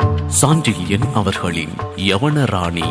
சாண்டில்யன் அவர்களின் யவன ராணி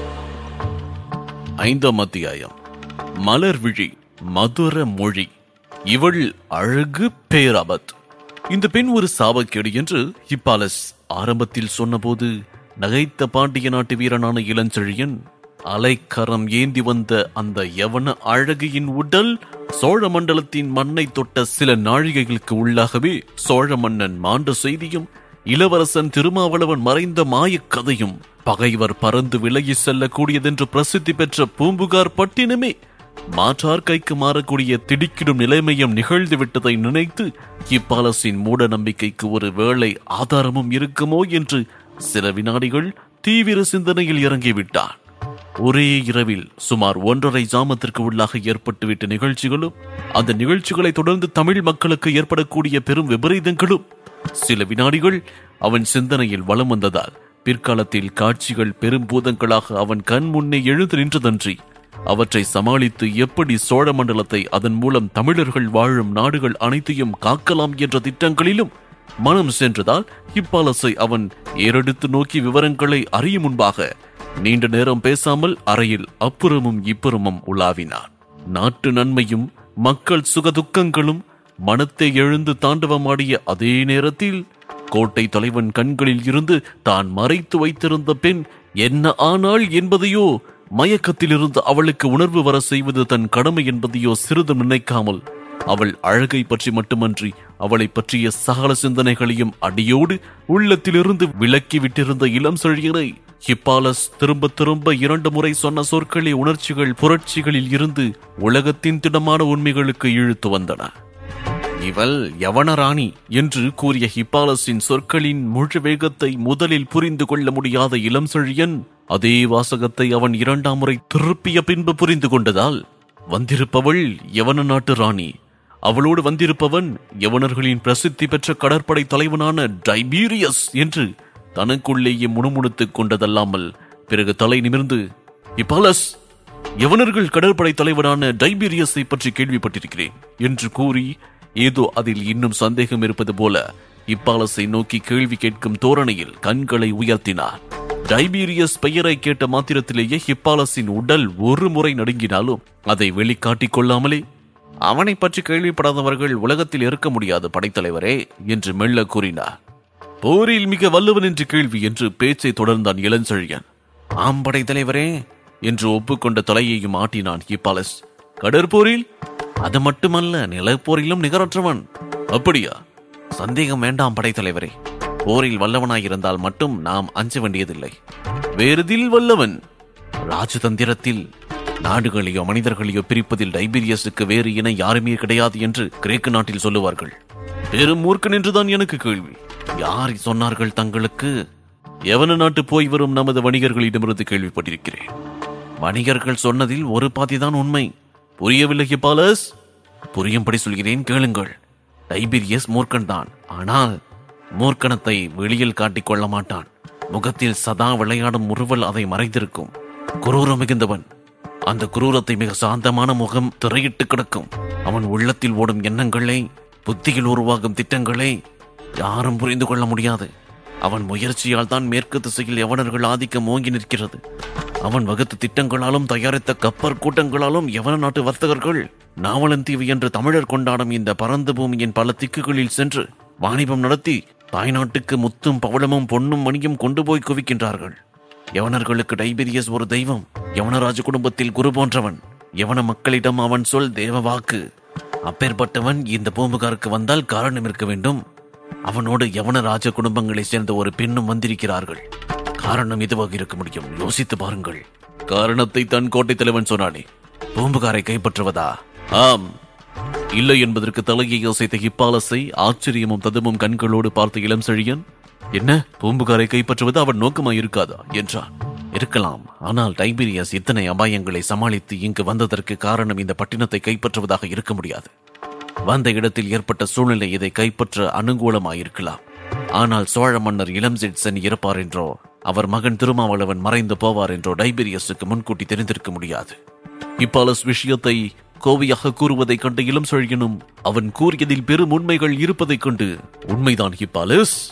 ஐந்தாம் அத்தியாயம் மலர்விழி மதுர மொழி இவள் அழகு பேராபத் இந்த பெண் ஒரு சாபக்கேடு என்று ஹிப்பாலஸ் ஆரம்பத்தில் சொன்னபோது நகைத்த பாண்டிய நாட்டு வீரனான இளஞ்செழியன் அலைக்கரம் ஏந்தி வந்த அந்த யவன அழகியின் உடல் சோழ மண்டலத்தின் மண்ணை தொட்ட சில நாழிகைகளுக்கு உள்ளாகவே சோழ மன்னன் மாண்ட செய்தியும் இளவரசன் திருமாவளவன் மறைந்த மாயக் கதையும் பகைவர் பறந்து விலகி செல்லக்கூடியதென்று பிரசித்தி பெற்ற பூம்புகார் பட்டினமே மாற்றார் கைக்கு மாறக்கூடிய திடுக்கிடும் நிலைமையும் நிகழ்ந்து விட்டதை நினைத்து இப்பாலசின் மூட நம்பிக்கைக்கு ஒரு வேளை ஆதாரமும் இருக்குமோ என்று சில வினாடிகள் தீவிர சிந்தனையில் இறங்கிவிட்டான் ஒரே இரவில் சுமார் ஒன்றரை ஜாமத்திற்கு உள்ளாக ஏற்பட்டுவிட்ட நிகழ்ச்சிகளும் அந்த நிகழ்ச்சிகளை தொடர்ந்து தமிழ் மக்களுக்கு ஏற்படக்கூடிய பெரும் விபரீதங்களும் சில வினாடிகள் அவன் சிந்தனையில் வலம் வந்ததால் பிற்காலத்தில் காட்சிகள் பெரும் பூதங்களாக அவன் கண் முன்னே எழுந்து நின்றதன்றி அவற்றை சமாளித்து எப்படி சோழ மண்டலத்தை அதன் மூலம் தமிழர்கள் வாழும் நாடுகள் அனைத்தையும் காக்கலாம் என்ற திட்டங்களிலும் மனம் சென்றதால் இப்பாலசை அவன் ஏறெடுத்து நோக்கி விவரங்களை அறியும் முன்பாக நீண்ட நேரம் பேசாமல் அறையில் அப்புறமும் இப்புறமும் உலாவினான் நாட்டு நன்மையும் மக்கள் சுகதுக்கங்களும் மனத்தை எழுந்து தாண்டவமாடிய அதே நேரத்தில் கோட்டை தலைவன் கண்களில் இருந்து தான் மறைத்து வைத்திருந்த பெண் என்ன ஆனாள் என்பதையோ மயக்கத்திலிருந்து அவளுக்கு உணர்வு வர செய்வது தன் கடமை என்பதையோ சிறிதும் நினைக்காமல் அவள் அழகை பற்றி மட்டுமன்றி அவளை பற்றிய சகல சிந்தனைகளையும் அடியோடு உள்ளத்திலிருந்து விலக்கி விட்டிருந்த இளம் செழியனை ஹிப்பாலஸ் திரும்ப திரும்ப இரண்டு முறை சொன்ன சொற்களே உணர்ச்சிகள் புரட்சிகளில் இருந்து உலகத்தின் திடமான உண்மைகளுக்கு இழுத்து வந்தன இவள் யவன ராணி என்று கூறிய ஹிப்பாலஸின் சொற்களின் முழு வேகத்தை முதலில் புரிந்து கொள்ள முடியாத இளம் செழியன் அதே வாசகத்தை அவன் இரண்டாம் முறை திருப்பிய பின்பு புரிந்து கொண்டதால் வந்திருப்பவள் யவன நாட்டு ராணி அவளோடு வந்திருப்பவன் யவனர்களின் பிரசித்தி பெற்ற கடற்படை தலைவனான டைபீரியஸ் என்று தனக்குள்ளேயே முணுமுணுத்துக் கொண்டதல்லாமல் பிறகு தலை நிமிர்ந்து இப்பாலஸ் யவனர்கள் கடற்படை தலைவரான டைபீரியஸை பற்றி கேள்விப்பட்டிருக்கிறேன் என்று கூறி ஏதோ அதில் இன்னும் சந்தேகம் இருப்பது போல இப்பாலஸை நோக்கி கேள்வி கேட்கும் தோரணையில் கண்களை உயர்த்தினார் டைபீரியஸ் பெயரை கேட்ட மாத்திரத்திலேயே ஹிப்பாலஸின் உடல் ஒரு முறை நடுங்கினாலும் அதை வெளிக்காட்டிக் கொள்ளாமலே அவனை பற்றி கேள்விப்படாதவர்கள் உலகத்தில் இருக்க முடியாது படைத்தலைவரே என்று மெல்ல கூறினார் போரில் மிக வல்லவன் என்று கேள்வி என்று பேச்சை தொடர்ந்தான் இளஞ்செழியன் ஆம் படைத்தலைவரே என்று ஒப்புக்கொண்ட தலையையும் ஆட்டினான் ஹிப்பாலஸ் கடற்போரில் அது மட்டுமல்ல நிலப்போரிலும் நிகரற்றவன் அப்படியா சந்தேகம் வேண்டாம் படைத்தலைவரே போரில் வல்லவனாயிருந்தால் மட்டும் நாம் அஞ்ச வேண்டியதில்லை வேறுதில் வல்லவன் ராஜதந்திரத்தில் நாடுகளையோ மனிதர்களையோ பிரிப்பதில் டைபீரியஸுக்கு வேறு இணை யாருமே கிடையாது என்று கிரேக்கு நாட்டில் சொல்லுவார்கள் பெரும் மூர்க்கன் என்றுதான் எனக்கு கேள்வி யார் சொன்னார்கள் தங்களுக்கு எவன நாட்டு போய் வரும் நமது வணிகர்களிடமிருந்து கேள்விப்பட்டிருக்கிறேன் வணிகர்கள் சொன்னதில் ஒரு பாதிதான் உண்மை புரியவில்லை ஹிப்பாலஸ் புரியும்படி சொல்கிறேன் கேளுங்கள் டைபீரியஸ் மூர்க்கன் தான் ஆனால் மூர்க்கனத்தை வெளியில் காட்டிக் கொள்ள மாட்டான் முகத்தில் சதா விளையாடும் முறுவல் அதை மறைந்திருக்கும் குரூரம் மிகுந்தவன் அந்த குரூரத்தை மிக சாந்தமான முகம் திரையிட்டு கிடக்கும் அவன் உள்ளத்தில் ஓடும் எண்ணங்களை புத்தியில் உருவாகும் திட்டங்களை யாரும் புரிந்து கொள்ள முடியாது அவன் முயற்சியால் தான் மேற்கு திசையில் யவனர்கள் ஆதிக்கம் ஓங்கி நிற்கிறது அவன் வகுத்த திட்டங்களாலும் தயாரித்த கப்பற் கூட்டங்களாலும் யவன நாட்டு வர்த்தகர்கள் நாவலந்தீவு என்று தமிழர் கொண்டாடும் இந்த பரந்த பூமியின் பல திக்குகளில் சென்று வாணிபம் நடத்தி தாய்நாட்டுக்கு முத்தும் பவளமும் பொன்னும் மணியும் கொண்டு போய் குவிக்கின்றார்கள் யவனர்களுக்கு டைபீரியஸ் ஒரு தெய்வம் யவனராஜ குடும்பத்தில் குரு போன்றவன் யவன மக்களிடம் அவன் சொல் தேவ வாக்கு அப்பேற்பட்டவன் இந்த பூம்புகாருக்கு வந்தால் காரணம் இருக்க வேண்டும் அவனோடு யவன ராஜ குடும்பங்களைச் சேர்ந்த ஒரு பெண்ணும் வந்திருக்கிறார்கள் காரணம் இதுவாக இருக்க முடியும் யோசித்து பாருங்கள் காரணத்தை தன் கோட்டை தலைவன் சொன்னானே பூம்புகாரை கைப்பற்றுவதா ஆம் இல்லை என்பதற்கு தலையை யோசித்த ஹிப்பாலஸை ஆச்சரியமும் ததுமும் கண்களோடு பார்த்த இளம் செழியன் என்ன பூம்புகாரை கைப்பற்றுவது அவன் நோக்கமாய் இருக்காதா என்றான் இருக்கலாம் ஆனால் டைபீரியஸ் இத்தனை அபாயங்களை சமாளித்து இங்கு வந்ததற்கு காரணம் இந்த பட்டினத்தை கைப்பற்றுவதாக இருக்க முடியாது வந்த இடத்தில் ஏற்பட்ட சூழ்நிலை இதை கைப்பற்ற அனுகூலமாயிருக்கலாம் ஆனால் சோழ மன்னர் இளம்செட்சன் இருப்பார் என்றோ அவர் மகன் திருமாவளவன் மறைந்து போவார் என்றோ டைபீரியஸுக்கு முன்கூட்டி தெரிந்திருக்க முடியாது இப்பாலஸ் விஷயத்தை கோவையாக கூறுவதைக் கண்ட இளம் செழியனும் அவன் கூறியதில் பெரும் உண்மைகள் இருப்பதைக் கண்டு உண்மைதான் ஹிப்பாலஸ்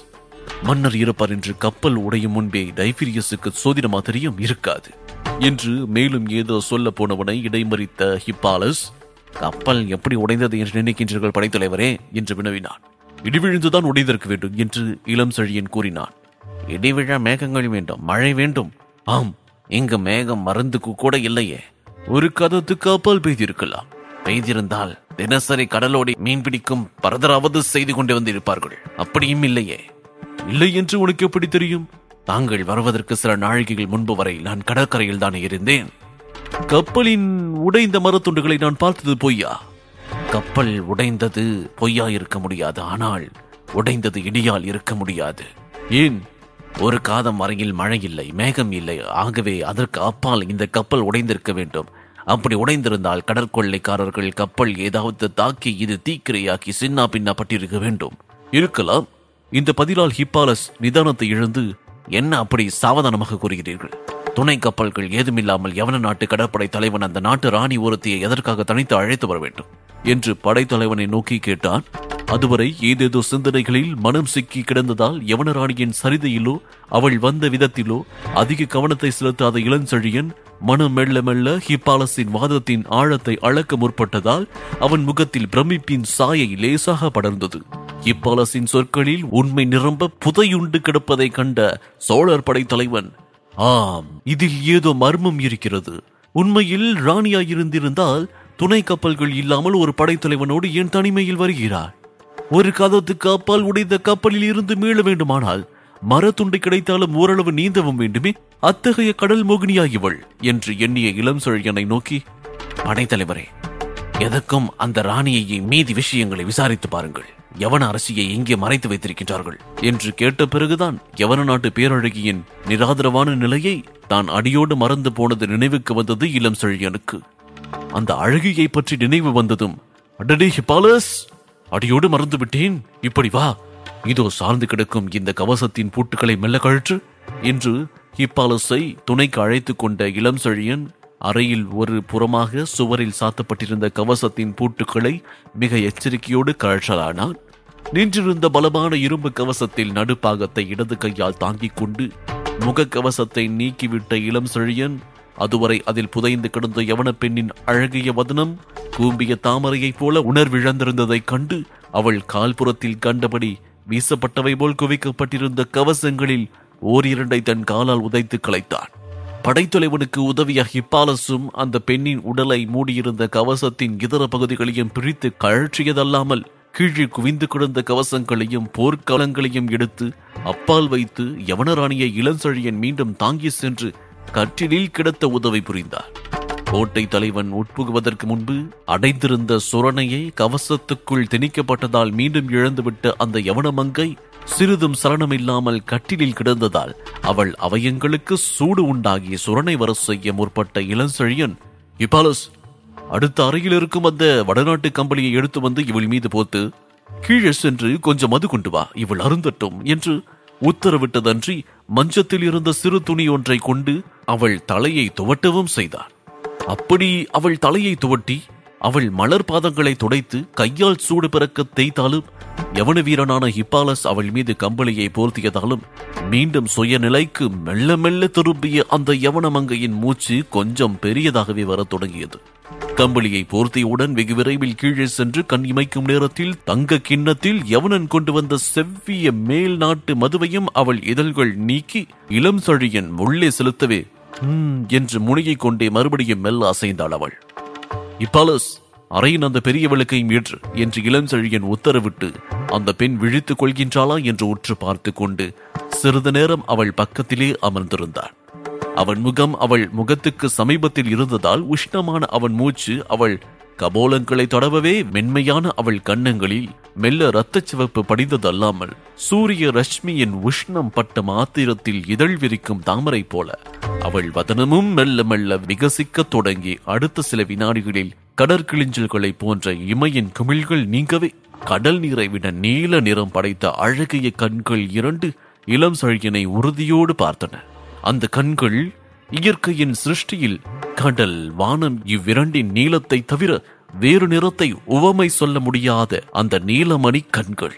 மன்னர் இருப்பார் என்று கப்பல் உடையும் முன்பே டைபீரியஸுக்கு சோதிட மாதிரியும் இருக்காது என்று மேலும் ஏதோ சொல்ல போனவனை இடைமறித்த ஹிப்பாலஸ் கப்பல் எப்படி உடைந்தது என்று நினைக்கின்றீர்கள் படைத்தலைவரே என்று வினவினான் இடிவிழுந்துதான் உடைந்திருக்க வேண்டும் என்று இளம் செழியன் கூறினான் இடிவிழ மேகங்கள் வேண்டும் மழை வேண்டும் ஆம் இங்கு மேகம் மருந்துக்கு கூட இல்லையே ஒரு கதத்துக்கு கப்பல் பெய்திருக்கலாம் பெய்திருந்தால் தினசரி கடலோடி மீன் பிடிக்கும் பரதராவது செய்து கொண்டு வந்திருப்பார்கள் அப்படியும் இல்லையே இல்லை என்று உனக்கு எப்படி தெரியும் தாங்கள் வருவதற்கு சில நாழிகைகள் முன்பு வரை நான் கடற்கரையில் தானே இருந்தேன் கப்பலின் உடைந்த மரத்துண்டுகளை நான் பார்த்தது பொய்யா கப்பல் உடைந்தது பொய்யா இருக்க முடியாது ஆனால் உடைந்தது இடியால் இருக்க முடியாது ஏன் ஒரு காதம் வரையில் மழை இல்லை மேகம் இல்லை ஆகவே அதற்கு அப்பால் இந்த கப்பல் உடைந்திருக்க வேண்டும் அப்படி உடைந்திருந்தால் கடற்கொள்ளைக்காரர்கள் கப்பல் ஏதாவது தாக்கி இது தீக்கிரையாக்கி சின்னா பின்னப்பட்டிருக்க வேண்டும் இருக்கலாம் இந்த பதிலால் ஹிப்பாலஸ் நிதானத்தை இழந்து என்ன அப்படி சாவதானமாக கூறுகிறீர்கள் துணை கப்பல்கள் ஏதுமில்லாமல் யவன நாட்டு கடற்படை தலைவன் அந்த நாட்டு ராணி ஒருத்தியை எதற்காக தனித்து அழைத்து வர வேண்டும் என்று படைத்தலைவனை நோக்கி கேட்டான் அதுவரை ஏதேதோ சிந்தனைகளில் மனம் சிக்கி கிடந்ததால் யவன ராணியின் சரிதையிலோ அவள் வந்த விதத்திலோ அதிக கவனத்தை செலுத்தாத இளஞ்செழியன் மனம் மெல்ல மெல்ல ஹிப்பாலஸின் வாதத்தின் ஆழத்தை அளக்க முற்பட்டதால் அவன் முகத்தில் பிரமிப்பின் சாயை லேசாக படர்ந்தது ஹிப்பாலஸின் சொற்களில் உண்மை நிரம்ப புதையுண்டு கிடப்பதை கண்ட சோழர் படைத்தலைவன் ஆம் இதில் ஏதோ மர்மம் இருக்கிறது உண்மையில் ராணியாயிருந்திருந்தால் துணை கப்பல்கள் இல்லாமல் ஒரு படைத்தலைவனோடு ஏன் தனிமையில் வருகிறார் ஒரு கதத்துக்கு அப்பால் உடைந்த கப்பலில் இருந்து மீள வேண்டுமானால் மரத்துண்டு கிடைத்தாலும் ஓரளவு நீந்தவும் வேண்டுமே அத்தகைய கடல் மோகினியா இவள் என்று எண்ணிய இளம் சொழியனை நோக்கி படைத்தலைவரே எதற்கும் அந்த ராணியை மீதி விஷயங்களை விசாரித்து பாருங்கள் யவன அரசியை எங்கே மறைத்து வைத்திருக்கின்றார்கள் என்று கேட்ட பிறகுதான் யவன நாட்டு பேரழகியின் நிராதரவான நிலையை தான் அடியோடு மறந்து போனது நினைவுக்கு வந்தது இளம் செழியனுக்கு அந்த அழகியை பற்றி நினைவு வந்ததும் அடடே ஹிபாலஸ் அடியோடு மறந்து விட்டேன் இப்படி வா இதோ சார்ந்து கிடக்கும் இந்த கவசத்தின் பூட்டுகளை மெல்ல கழற்று என்று ஹிப்பாலஸை துணைக்கு அழைத்துக் கொண்ட இளம் செழியன் அறையில் ஒரு புறமாக சுவரில் சாத்தப்பட்டிருந்த கவசத்தின் பூட்டுகளை மிக எச்சரிக்கையோடு கழற்றலானான் நின்றிருந்த பலமான இரும்பு கவசத்தில் நடுப்பாகத்தை இடது கையால் தாங்கிக் கொண்டு முகக்கவசத்தை நீக்கிவிட்ட இளம் செழியன் அதுவரை அதில் புதைந்து கிடந்த யவன பெண்ணின் அழகிய வதனம் கூம்பிய தாமரையைப் போல உணர்விழந்திருந்ததைக் கண்டு அவள் கால்புறத்தில் கண்டபடி வீசப்பட்டவை போல் குவிக்கப்பட்டிருந்த கவசங்களில் ஓரிரண்டை தன் காலால் உதைத்து களைத்தான் படைத்தலைவனுக்கு உதவிய ஹிப்பாலஸும் அந்த பெண்ணின் உடலை மூடியிருந்த கவசத்தின் இதர பகுதிகளையும் பிரித்து கழற்றியதல்லாமல் கீழே குவிந்து கிடந்த கவசங்களையும் போர்க்களங்களையும் எடுத்து அப்பால் வைத்து யவனராணியை இளஞ்செழியன் மீண்டும் தாங்கி சென்று கற்றிலில் கிடத்த உதவி புரிந்தார் கோட்டை தலைவன் உட்புகுவதற்கு முன்பு அடைந்திருந்த சுரணையை கவசத்துக்குள் திணிக்கப்பட்டதால் மீண்டும் இழந்துவிட்ட அந்த யவனமங்கை சிறிதும் சலனமில்லாமல் கட்டிலில் கிடந்ததால் அவள் அவயங்களுக்கு சூடு உண்டாகி சுரணை வர செய்ய முற்பட்ட இளஞ்செழியன் இப்பாலஸ் அடுத்த அறையில் இருக்கும் அந்த வடநாட்டு கம்பளியை எடுத்து வந்து இவள் மீது போத்து கீழே சென்று கொஞ்சம் மது கொண்டு வா இவள் அருந்தட்டும் என்று உத்தரவிட்டதன்றி மஞ்சத்தில் இருந்த சிறு துணி ஒன்றை கொண்டு அவள் தலையை துவட்டவும் செய்தார் அப்படி அவள் தலையை துவட்டி அவள் மலர் பாதங்களை துடைத்து கையால் சூடு பிறக்க தேய்த்தாலும் யவன வீரனான ஹிப்பாலஸ் அவள் மீது கம்பளியை போர்த்தியதாலும் மீண்டும் சுயநிலைக்கு மெல்ல மெல்ல திரும்பிய அந்த யவன மங்கையின் மூச்சு கொஞ்சம் பெரியதாகவே வரத் தொடங்கியது கம்பளியை போர்த்தியவுடன் வெகு விரைவில் கீழே சென்று கண் இமைக்கும் நேரத்தில் தங்க கிண்ணத்தில் யவனன் கொண்டு வந்த செவ்விய மேல் நாட்டு மதுவையும் அவள் இதழ்கள் நீக்கி இளம் சழியன் உள்ளே செலுத்தவே "ம்" என்று முனையை கொண்டே மறுபடியும் மெல்ல அசைந்தாள் அவள் இப்பாலஸ் அறையின் அந்த பெரிய விளக்கையும் ஏற்று என்று இளஞ்செழியன் உத்தரவிட்டு அந்த பெண் விழித்துக் கொள்கின்றாளா என்று உற்று பார்த்து கொண்டு சிறிது நேரம் அவள் பக்கத்திலே அமர்ந்திருந்தாள் அவன் முகம் அவள் முகத்துக்கு சமீபத்தில் இருந்ததால் உஷ்ணமான அவன் மூச்சு அவள் கபோலங்களை தடவவே மென்மையான அவள் கன்னங்களில் மெல்ல இரத்தச் சிவப்பு படிந்ததல்லாமல் சூரிய ரஷ்மியின் உஷ்ணம் பட்ட மாத்திரத்தில் இதழ் விரிக்கும் தாமரை போல அவள் வதனமும் மெல்ல மெல்ல விகசிக்கத் தொடங்கி அடுத்த சில வினாடிகளில் கடற்கிளிஞ்சல்களை போன்ற இமையின் குமிழ்கள் நீங்கவே கடல் நீரை விட நீல நிறம் படைத்த அழகிய கண்கள் இரண்டு இளம் சழியனை உறுதியோடு பார்த்தன அந்த கண்கள் இயற்கையின் சிருஷ்டியில் கடல் வானம் இவ்விரண்டின் நீளத்தை தவிர வேறு நிறத்தை உவமை சொல்ல முடியாத அந்த நீலமணி கண்கள்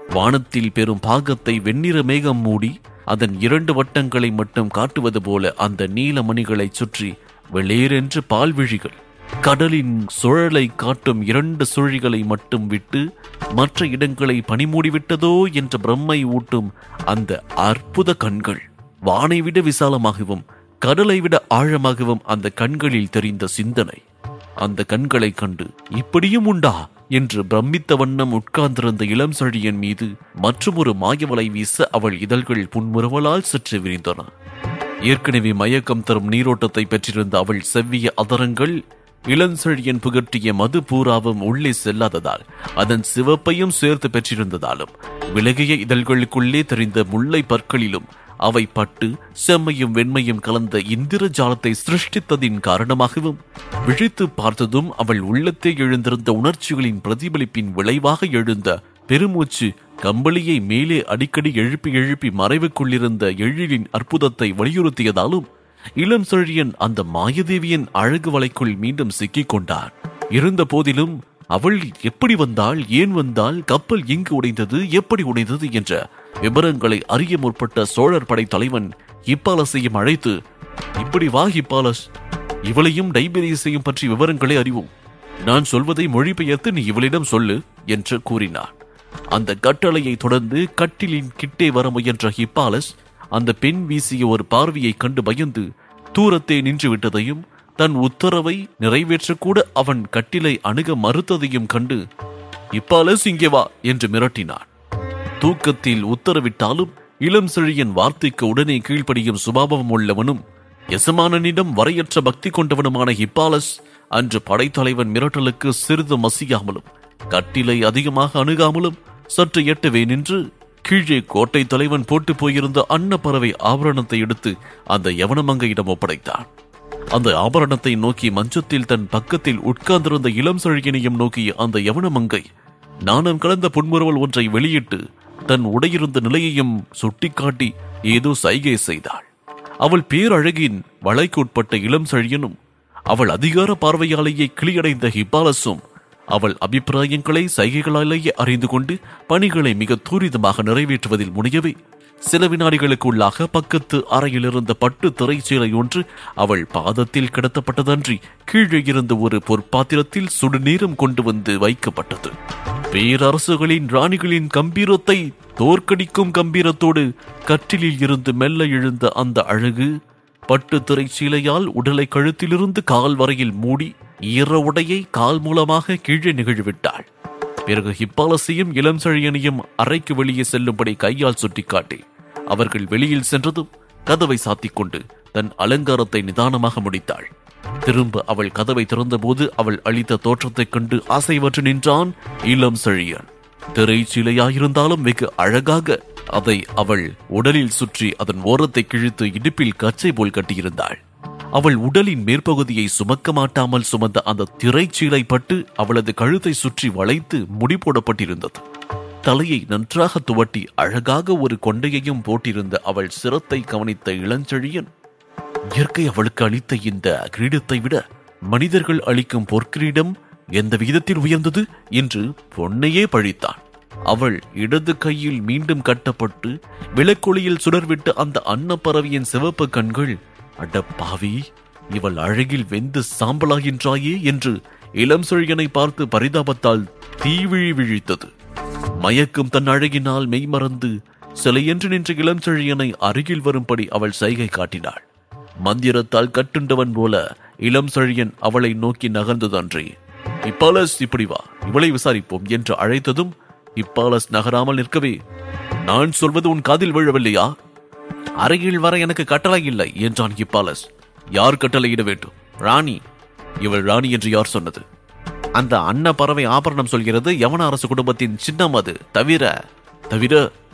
வானத்தில் பெரும் பாகத்தை வெண்ணிற மேகம் மூடி அதன் இரண்டு வட்டங்களை மட்டும் காட்டுவது போல அந்த நீலமணிகளைச் சுற்றி வெளியேறென்று பால்விழிகள் கடலின் சுழலை காட்டும் இரண்டு சுழிகளை மட்டும் விட்டு மற்ற இடங்களை பனிமூடிவிட்டதோ என்ற பிரம்மை ஊட்டும் அந்த அற்புத கண்கள் வானை விட விசாலமாகவும் கடலை விட ஆழமாகவும் அந்த கண்களில் தெரிந்த சிந்தனை அந்த கண்களை கண்டு இப்படியும் உண்டா என்று பிரமித்த வண்ணம் உட்கார்ந்திருந்த இளம் செழியன் மீது மற்றொரு மாயவலை வீச அவள் இதழ்கள் புன்முறுவலால் சற்று விரிந்தன ஏற்கனவே மயக்கம் தரும் நீரோட்டத்தை பெற்றிருந்த அவள் செவ்விய அதரங்கள் இளஞ்செழியன் புகட்டிய மது பூராவும் உள்ளே செல்லாததால் அதன் சிவப்பையும் சேர்த்து பெற்றிருந்ததாலும் விலகிய இதழ்களுக்குள்ளே தெரிந்த முல்லை பற்களிலும் அவை பட்டு செம்மையும் வெண்மையும் கலந்த இந்திர ஜாலத்தை சிருஷ்டித்ததின் காரணமாகவும் விழித்து பார்த்ததும் அவள் உள்ளத்தே எழுந்திருந்த உணர்ச்சிகளின் பிரதிபலிப்பின் விளைவாக எழுந்த பெருமூச்சு கம்பளியை மேலே அடிக்கடி எழுப்பி எழுப்பி மறைவுக்குள்ளிருந்த எழிலின் அற்புதத்தை வலியுறுத்தியதாலும் இளம் செழியன் அந்த மாயதேவியின் அழகு வலைக்குள் மீண்டும் சிக்கிக் கொண்டார் இருந்த போதிலும் அவள் எப்படி வந்தாள் ஏன் வந்தாள் கப்பல் எங்கு உடைந்தது எப்படி உடைந்தது என்ற விவரங்களை அறிய முற்பட்ட சோழர் படை தலைவன் இப்பாலசையும் அழைத்து இப்படி வா இப்பாலஸ் இவளையும் டைபெரியஸையும் பற்றி விவரங்களை அறிவோம் நான் சொல்வதை மொழிபெயர்த்து நீ இவளிடம் சொல்லு என்று கூறினார் அந்த கட்டளையை தொடர்ந்து கட்டிலின் கிட்டே வர முயன்ற ஹிப்பாலஸ் அந்த பெண் வீசிய ஒரு பார்வையை கண்டு பயந்து தூரத்தே நின்று விட்டதையும் தன் உத்தரவை நிறைவேற்றக்கூட அவன் கட்டிலை அணுக மறுத்ததையும் கண்டு இப்பாலஸ் இங்கே வா என்று மிரட்டினான் தூக்கத்தில் உத்தரவிட்டாலும் இளம் செழியன் வார்த்தைக்கு உடனே கீழ்ப்படியும் சுபாவம் உள்ளவனும் எசமானனிடம் வரையற்ற பக்தி கொண்டவனுமான ஹிப்பாலஸ் அன்று படைத்தலைவன் மிரட்டலுக்கு சிறிது மசியாமலும் கட்டிலை அதிகமாக அணுகாமலும் சற்று எட்டவே நின்று கீழே கோட்டை தலைவன் போட்டு போயிருந்த அன்னப்பறவை ஆபரணத்தை எடுத்து அந்த யவனமங்கையிடம் ஒப்படைத்தான் அந்த ஆபரணத்தை நோக்கி மஞ்சத்தில் தன் பக்கத்தில் உட்கார்ந்திருந்த இளம் செழியனையும் நோக்கிய அந்த யவனமங்கை நாணம் கலந்த புன்முறுவல் ஒன்றை வெளியிட்டு தன் உடையிருந்த நிலையையும் சுட்டிக்காட்டி ஏதோ சைகை செய்தாள் அவள் பேரழகின் வளைக்குட்பட்ட இளம் செழியனும் அவள் அதிகார பார்வையாலேயே கிளியடைந்த ஹிப்பாலஸும் அவள் அபிப்பிராயங்களை சைகைகளாலேயே அறிந்து கொண்டு பணிகளை மிக துரிதமாக நிறைவேற்றுவதில் முனையவே சில வினாடிகளுக்குள்ளாக பக்கத்து அறையில் இருந்த பட்டு திரைச்சீலை ஒன்று அவள் பாதத்தில் கிடத்தப்பட்டதன்றி கீழே இருந்த ஒரு பொற்பாத்திரத்தில் சுடுநீரம் கொண்டு வந்து வைக்கப்பட்டது பேரரசுகளின் ராணிகளின் கம்பீரத்தை தோற்கடிக்கும் கம்பீரத்தோடு கட்டிலில் இருந்து மெல்ல எழுந்த அந்த அழகு பட்டு திரைச்சீலையால் உடலை கழுத்திலிருந்து கால் வரையில் மூடி ஈர உடையை கால் மூலமாக கீழே நிகழ்விட்டாள் பிறகு ஹிப்பாலசையும் இளம் செழியனையும் அறைக்கு வெளியே செல்லும்படி கையால் சுட்டிக்காட்டி அவர்கள் வெளியில் சென்றதும் கதவை சாத்திக் கொண்டு தன் அலங்காரத்தை நிதானமாக முடித்தாள் திரும்ப அவள் கதவை திறந்தபோது அவள் அளித்த தோற்றத்தைக் கண்டு ஆசைவற்று நின்றான் இளம் செழியன் திரைச்சீலையாயிருந்தாலும் வெகு அழகாக அதை அவள் உடலில் சுற்றி அதன் ஓரத்தை கிழித்து இடுப்பில் கச்சை போல் கட்டியிருந்தாள் அவள் உடலின் மேற்பகுதியை சுமக்க மாட்டாமல் சுமந்த அந்த திரைச்சீலை பட்டு அவளது கழுத்தை சுற்றி வளைத்து முடி போடப்பட்டிருந்தது தலையை நன்றாக துவட்டி அழகாக ஒரு கொண்டையையும் போட்டிருந்த அவள் சிரத்தை கவனித்த இளஞ்செழியன் இயற்கை அவளுக்கு அளித்த இந்த கிரீடத்தை விட மனிதர்கள் அளிக்கும் பொற்கிரீடம் எந்த விகிதத்தில் உயர்ந்தது என்று பொன்னையே பழித்தான் அவள் இடது கையில் மீண்டும் கட்டப்பட்டு விளக்கொளியில் சுடர்விட்ட அந்த அன்னப்பறவையின் சிவப்பு கண்கள் அட பாவி இவள் அழகில் வெந்து சாம்பலாகின்றாயே என்று இளம் செழியனை பார்த்து பரிதாபத்தால் தீவிழி விழித்தது மயக்கும் தன் அழகினால் மெய்மறந்து சிலையென்று நின்ற இளம் செழியனை அருகில் வரும்படி அவள் சைகை காட்டினாள் மந்திரத்தால் கட்டுண்டவன் போல இளம் செழியன் அவளை நோக்கி நகர்ந்ததன்றி இப்பாலஸ் இப்படி வா இவளை விசாரிப்போம் என்று அழைத்ததும் இப்பாலஸ் நகராமல் நிற்கவே நான் சொல்வது உன் காதில் விழவில்லையா அருகில் வர எனக்கு கட்டளை இல்லை என்றான் இப்பாலஸ் யார் கட்டளையிட வேண்டும் ராணி இவள் ராணி என்று யார் சொன்னது அந்த அன்ன பறவை ஆபரணம் சொல்கிறது யவன அரசு குடும்பத்தின் சின்னம் அது தவிர தவிர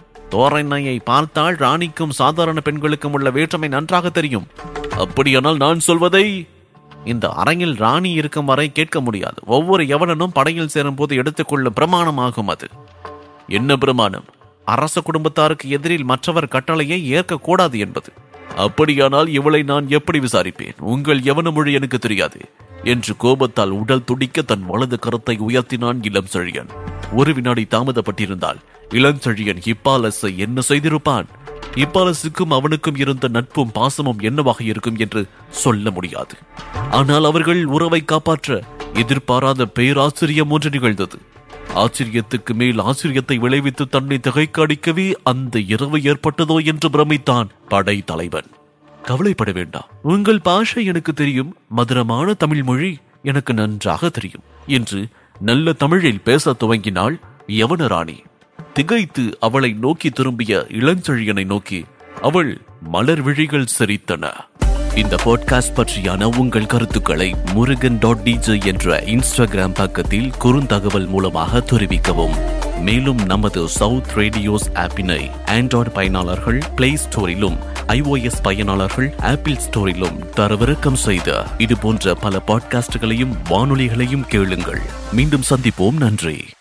தோரணையை பார்த்தால் ராணிக்கும் சாதாரண பெண்களுக்கும் உள்ள வேற்றுமை நன்றாக தெரியும் அப்படியானால் நான் சொல்வதை இந்த அறையில் ராணி இருக்கும் வரை கேட்க முடியாது ஒவ்வொரு யவனனும் படையில் சேரும் போது எடுத்துக்கொள்ளும் பிரமாணமாகும் அது என்ன பிரமாணம் அரச குடும்பத்தாருக்கு எதிரில் மற்றவர் கட்டளையை ஏற்கக்கூடாது என்பது அப்படியானால் இவளை நான் எப்படி விசாரிப்பேன் உங்கள் யவன மொழி எனக்கு தெரியாது என்று கோபத்தால் உடல் துடிக்க தன் வலது கரத்தை உயர்த்தினான் இளம் செழியன் ஒரு வினாடி தாமதப்பட்டிருந்தால் இளஞ்செழியன் ஹிப்பாலஸை என்ன செய்திருப்பான் ஹிப்பாலஸுக்கும் அவனுக்கும் இருந்த நட்பும் பாசமும் என்னவாக இருக்கும் என்று சொல்ல முடியாது ஆனால் அவர்கள் உறவை காப்பாற்ற எதிர்பாராத பேராச்சரியம் ஒன்று நிகழ்ந்தது ஆச்சரியத்துக்கு மேல் ஆச்சரியத்தை விளைவித்து தன்னை திகைக்க அடிக்கவே அந்த இரவு ஏற்பட்டதோ என்று பிரமித்தான் படை தலைவன் கவலைப்பட வேண்டாம் உங்கள் பாஷை எனக்கு தெரியும் மதுரமான தமிழ் மொழி எனக்கு நன்றாக தெரியும் என்று நல்ல தமிழில் பேசத் துவங்கினாள் யவனராணி திகைத்து அவளை நோக்கி திரும்பிய இளஞ்செழியனை நோக்கி அவள் மலர் விழிகள் சிரித்தன இந்த பாட்காஸ்ட் பற்றியான உங்கள் கருத்துக்களை முருகன் டாட் டிஜே என்ற இன்ஸ்டாகிராம் பக்கத்தில் குறுந்தகவல் மூலமாக தெரிவிக்கவும் மேலும் நமது சவுத் ரேடியோஸ் ஆப்பினை ஆண்ட்ராய்டு பயனாளர்கள் பிளே ஸ்டோரிலும் ஐஓஎஸ் பயனாளர்கள் ஆப்பிள் ஸ்டோரிலும் தரவிறக்கம் செய்த இது போன்ற பல பாட்காஸ்டுகளையும் வானொலிகளையும் கேளுங்கள் மீண்டும் சந்திப்போம் நன்றி